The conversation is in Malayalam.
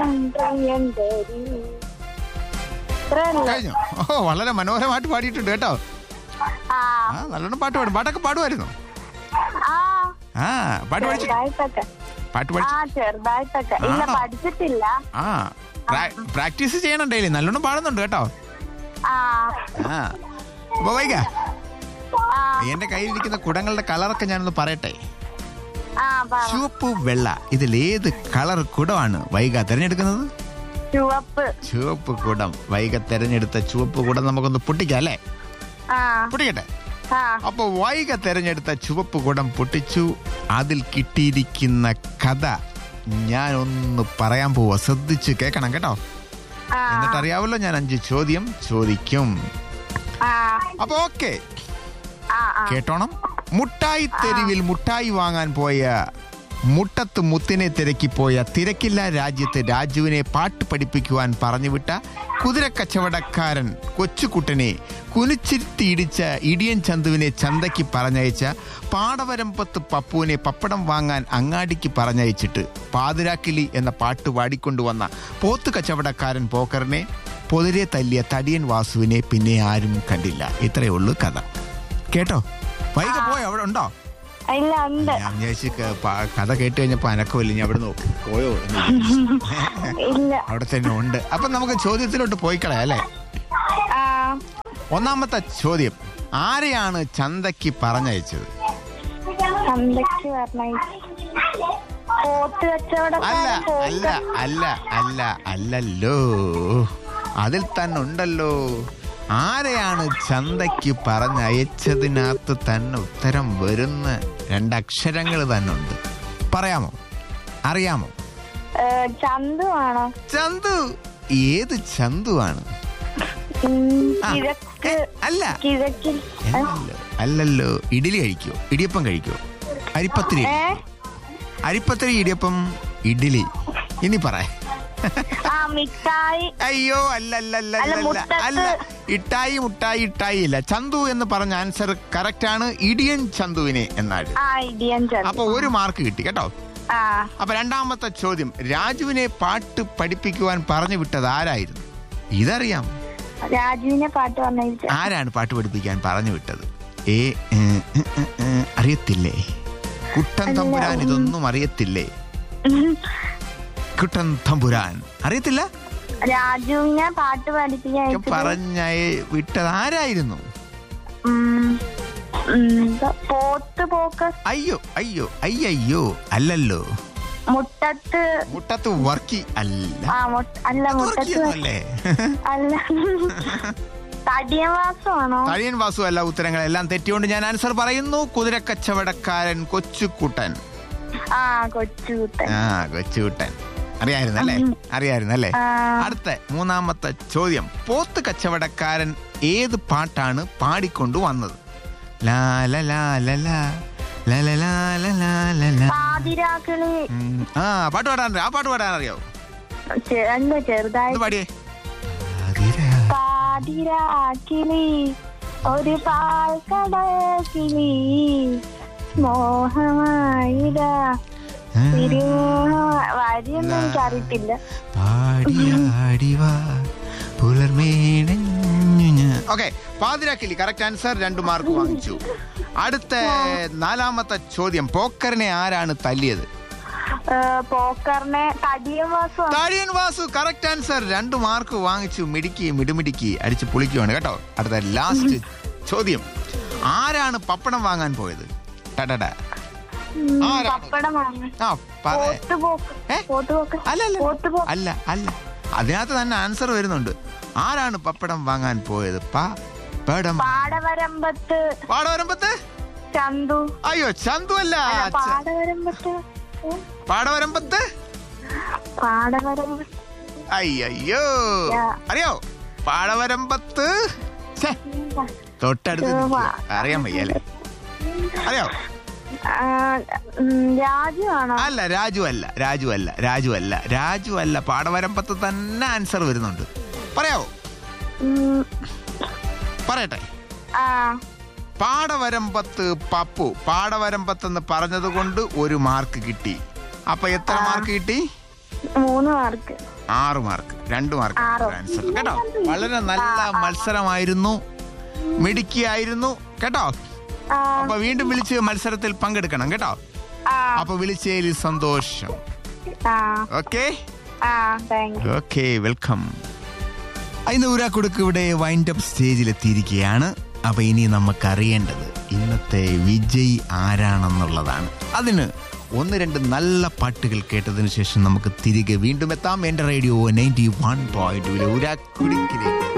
പ്രിയന്തരി ഇത്രയല്ലേ? കഴിഞ്ഞു ഓ വളരെ മനോഹരമായിട്ട് പാടിയിട്ടുണ്ട് കേട്ടോ ആ ആ നല്ലോണം പാട്ട് പാടും പാട്ടൊക്കെ പാടുമായിരുന്നു ആ ആ പാട്ട് പഠിച്ചു ചെറുതായിട്ടൊക്കെ പാട്ട് ആ പഠിച്ചു ചെറുതായിട്ടൊക്കെ ഇല്ല ആണോ? പഠിച്ചിട്ടില്ല ആ പ്രാ- പ്രാക്ടീസ് ചെയ്യണം ഡെയിലി നല്ലോണം പാടുന്നുണ്ട് കേട്ടോ ആ ആ അപ്പൊ വൈക ആ എന്റെ കയ്യിലിരിക്കുന്ന കുടങ്ങളുടെ കളറൊക്കെ ഞാനൊന്ന് പറയട്ടെ ആ പറ ചുവപ്പ് വെള്ള ഇതിൽ ഏത് കളർ കുടമാണ് വൈക തിരഞ്ഞെടുക്കുന്നത് ചുവപ്പ് ചുവപ്പ് കുടം വൈക തിരഞ്ഞെടുത്ത ചുവപ്പ് കുടം നമുക്കൊന്ന് പൊട്ടിക്കാം അല്ലേ ആ പൊട്ടിക്കട്ടെ ആ അപ്പൊ വൈക തിരഞ്ഞെടുത്ത ചുവപ്പ് കുടം പൊട്ടിച്ചു അതിൽ കിട്ടിയിരിക്കുന്ന കഥ ഞാൻ ഒന്ന് പറയാൻ പോവാ ശ്രദ്ധിച്ച് കേൾക്കണം കേട്ടോ ആ എന്നിട്ട് അറിയാവല്ലോ ഞാൻ അഞ്ച് ചോദ്യം ചോദിക്കും ആ അപ്പൊ ഓക്കെ ആ ആ കേട്ടോണം മുട്ടായി തെരുവിൽ മുട്ടായി വാങ്ങാൻ പോയ മുട്ടത്ത് മുത്തിനെ തിരക്കിപ്പോയ തിരക്കില്ല രാജ്യത്ത് രാജുവിനെ പാട്ട് പഠിപ്പിക്കുവാൻ പറഞ്ഞുവിട്ട കുതിരക്കച്ചവടക്കാരൻ കൊച്ചുകുട്ടനെ കുനിച്ചിരുത്തി ഇടിച്ച ഇടിയൻ ചന്തുവിനെ ചന്തയ്ക്ക് പറഞ്ഞയച്ച പാടവരമ്പത്ത് പപ്പുവിനെ പപ്പടം വാങ്ങാൻ അങ്ങാടിക്ക് പറഞ്ഞയച്ചിട്ട് പാതിരാക്കിലി എന്ന പാട്ട് പാടിക്കൊണ്ടുവന്ന പോത്ത് കച്ചവടക്കാരൻ പോക്കറിനെ പൊതിരെ തല്ലിയ തടിയൻ വാസുവിനെ പിന്നെ ആരും കണ്ടില്ല ഇത്രയേ ഉള്ളൂ കഥ കേട്ടോ വൈകി പോയോ അവിടെ ഉണ്ടോ ഇല്ല ഉണ്ട് ഞാൻ വിചാരിച്ചു ക- പ- കഥ കേട്ട് കഴിഞ്ഞപ്പോ അനക്കമില്ല ഞാൻ അവിടെ നിന്ന് പോയോ എന്ന് വിചാരിച്ചു. ഇല്ല അവിടെ തന്നെ ഉണ്ട് അപ്പൊ നമുക്ക് ചോദ്യത്തിലോട്ട് പോയി കളയാം അല്ലേ ആ ഒന്നാമത്തെ ചോദ്യം ആരെയാണ് ചന്തയ്ക്ക് പറഞ്ഞയച്ചത് ചന്തക്ക് പറഞ്ഞ പോത്ത് അല്ല കച്ചവടക്കാരൻ അല്ല പോത്ത് അല്ല അല്ല അല്ലല്ലോ അതിൽ തന്നെ ഉണ്ടല്ലോ ആരെയാണ് ചന്തയ്ക്ക് പറഞ്ഞയച്ചതിനകത്ത് തന്നെ ഉത്തരം വരുന്ന രണ്ടക്ഷരങ്ങൾ തന്നെ ഉണ്ട് പറയാമോ അറിയാമോ ഏ, ചന്തു ആണോ ചന്തു ഏത് ചന്തുവാണ് ഉം, ആ. കിഴക്ക് അല്ല കിഴക്കിൽ ഏ? അല്ലല്ലോ അല്ലല്ലോ ഇഡലി കഴിക്കോ ഇടിയപ്പം കഴിക്കോ അരിപ്പത്തിരി ഏ അരിപ്പത്തിരി ഇടിയപ്പം ഇഡലി ഇനി പറ ആ മിഠായി അയ്യോ അല്ല അല്ല അല്ല അല്ല, അല്ല മുട്ടത്ത്. അല്ല ഇട്ടായി മുട്ടായി ഇട്ടായി ഇല്ല ചന്തു എന്ന് പറഞ്ഞ ആൻസർ കറക്റ്റ് ആണ് ഇടിയൻ ചന്തുവിനെ എന്നാണ് ആ ഇടിയൻ ചന്തു അപ്പൊ ഒരു മാർക്ക് കിട്ടി കേട്ടോ ആ അപ്പൊ രണ്ടാമത്തെ ചോദ്യം രാജുവിനെ പാട്ട് പഠിപ്പിക്കുവാൻ പറഞ്ഞു വിട്ടത് ആരായിരുന്നു ഇതറിയാം രാജുവിനെ പാട്ട് പറഞ്ഞ ആരാണ് പാട്ട് പഠിപ്പിക്കാൻ പറഞ്ഞു വിട്ടത് ഏ ഏ, ഏ, ഏ, ഏ, അറിയത്തില്ലേ കുട്ടൻ തമ്പുരാൻ ഇതൊന്നും അറിയത്തില്ലേ കുട്ടൻ തമ്പുരാൻ അറിയത്തില്ല രാജുവിനെ പാട്ട് പഠിപ്പിക്കാൻ ഒക്കെ പറഞ്ഞ വിട്ടത് ആരായിരുന്നു ഉം, ഉം, എന്താ, പോത്ത് പോക്ക് അയ്യോ അയ്യോ അയ്യോ അല്ലല്ലോ മുട്ടത്ത് മുട്ടത്ത് വർക്കി അല്ല ആ മുട്ട- അല്ല മുട്ടത്ത് വർക്കിയൊന്നുമല്ലേ അല്ല തടിയവാസമാണോ തഴിയൻ വാസു അല്ല ഉത്തരങ്ങളെല്ലാം തെറ്റിയോണ്ട് ഞാൻ ആൻസർ പറയുന്നു കുതിരക്കച്ചവടക്കാരൻ കൊച്ചുകുട്ടൻ ആ കൊച്ചുകുട്ടൻ ആ കൊച്ചുകുട്ടൻ അറിയായിരുന്നല്ലേ അറിയായിരുന്നല്ലേ ആ, അടുത്ത മൂന്നാമത്തെ ചോദ്യം പോത്ത് കച്ചവടക്കാരൻ ഏത് പാട്ടാണ് പാടിക്കൊണ്ടു വന്നത് ലാ ല ലാ ല ലാ, ല ല ലാ ല ലാ ല ലാ. പാതിരാക്കളി ഉം, ആ പാട്ട് പാടാൻ അറിയാം. ആ പാട്ട് പാടാൻ അറിയാവോ ചെ- എന്താ ചെറുതായി ഒന്ന് പാടിയേ ആതിരാ. പാതിരാക്കിളി ഒരു പാൽക്കടക്കിളി മോഹമായിരാ തിരുമോഹ വരിയൊന്നും എനിക്കറിയത്തില്ല പാടിയാടിവാ പുലർമേടഞ്ഞു ഞാൻ ഓക്കെ പാതിരാക്കിലി കറക്റ്റ് ആൻസർ രണ്ട് മാർക്ക് വാങ്ങിച്ചു അടുത്ത നാലാമത്തെ ചോദ്യം പോക്കറിനെ ആരാണ് തല്ലിയത് ഏ, പോക്കറിനെ തടിയവാസം താടിയൻ വാസു കറക്റ്റ് ആൻസർ രണ്ട് മാർക്ക് വാങ്ങിച്ചു മിടുക്കി മിടുമിടുക്കി അടിച്ച് പൊളിക്കുവാണ് കേട്ടോ അടുത്ത ലാസ്റ്റ് ചോദ്യം ആരാണ് പപ്പടം വാങ്ങാൻ പോയത് ടടട ആരാണ്? പപ്പടം വാങ്ങി ആ പറ പോത്ത് പോക്ക് ഏ? പോത്ത് പോക്ക് അല്ല അല്ല പോത്ത് പോക്ക് അല്ല അല്ല അതിനകത്ത് തന്നെ ആൻസർ വരുന്നുണ്ട് ആരാണ് പപ്പടം വാങ്ങാൻ പോയത് പടം പാടവരമ്പത്ത് പാടവരമ്പത്ത് ചന്തു അയ്യോ ചന്തു അല്ല അല്ല, ച- പാടവരമ്പത്ത് ഏ? പാടവരമ്പത്ത് പാടവരമ്പത്ത് അയ്യോ യാ. അറിയോ പാടവരമ്പത്ത് ഛെ, തൊട്ടടുത്ത് ചുവ. നിൽക്കുവാ. അറിയാൻ വയ്യല്ലേ അറിയോ ആ, ഉം, രാജു ആണോ അല്ല രാജു അല്ല രാജു അല്ല രാജു അല്ല രാജു അല്ല പാടവരമ്പത്ത് തന്നെ ആൻസർ വരുന്നുണ്ട് പറയാവോ ഉം, പറയട്ടെ ആ പാടവരമ്പത്ത് പപ്പു പാടവരമ്പത്ത് എന്ന് പറഞ്ഞത് കൊണ്ട് ഒരു മാർക്ക് കിട്ടി അപ്പൊ എത്ര ആ. മാർക്ക് കിട്ടി മൂന്ന് മാർക്ക് ആറ് മാർക്ക് രണ്ട് മാർക്ക് ആറോ? ആൻസർ കേട്ടോ വളരെ നല്ല മത്സരമായിരുന്നു മിടുക്കിയായിരുന്നു കേട്ടോ ആ അപ്പൊ വീണ്ടും വിളിച്ച് മത്സരത്തിൽ പങ്കെടുക്കണം കേട്ടോ ആ അപ്പൊ വിളിച്ചതിൽ സന്തോഷം ആ ഓക്കെ ആ താങ്ക് യു ഓക്കെ വെൽക്കം ഇന്ന് ഊരാക്കുടുക്ക് ഇവിടെ വൈൻഡ് അപ്പ് സ്റ്റേജിൽ എത്തിയിരിക്കുകയാണ് അപ്പൊ ഇനി നമുക്ക് അറിയേണ്ടത് ഇന്നത്തെ വിജയ് ആരാണെന്നുള്ളതാണ് അതിന് ഒന്ന് രണ്ട് നല്ല പാട്ടുകൾ കേട്ടതിന് ശേഷം നമുക്ക് തിരികെ വീണ്ടും എത്താം എന്റെ റേഡിയോ നയൻറ്റി വൺ പോയിന്റ് ഊരാക്കുടുക്കിലേക്ക്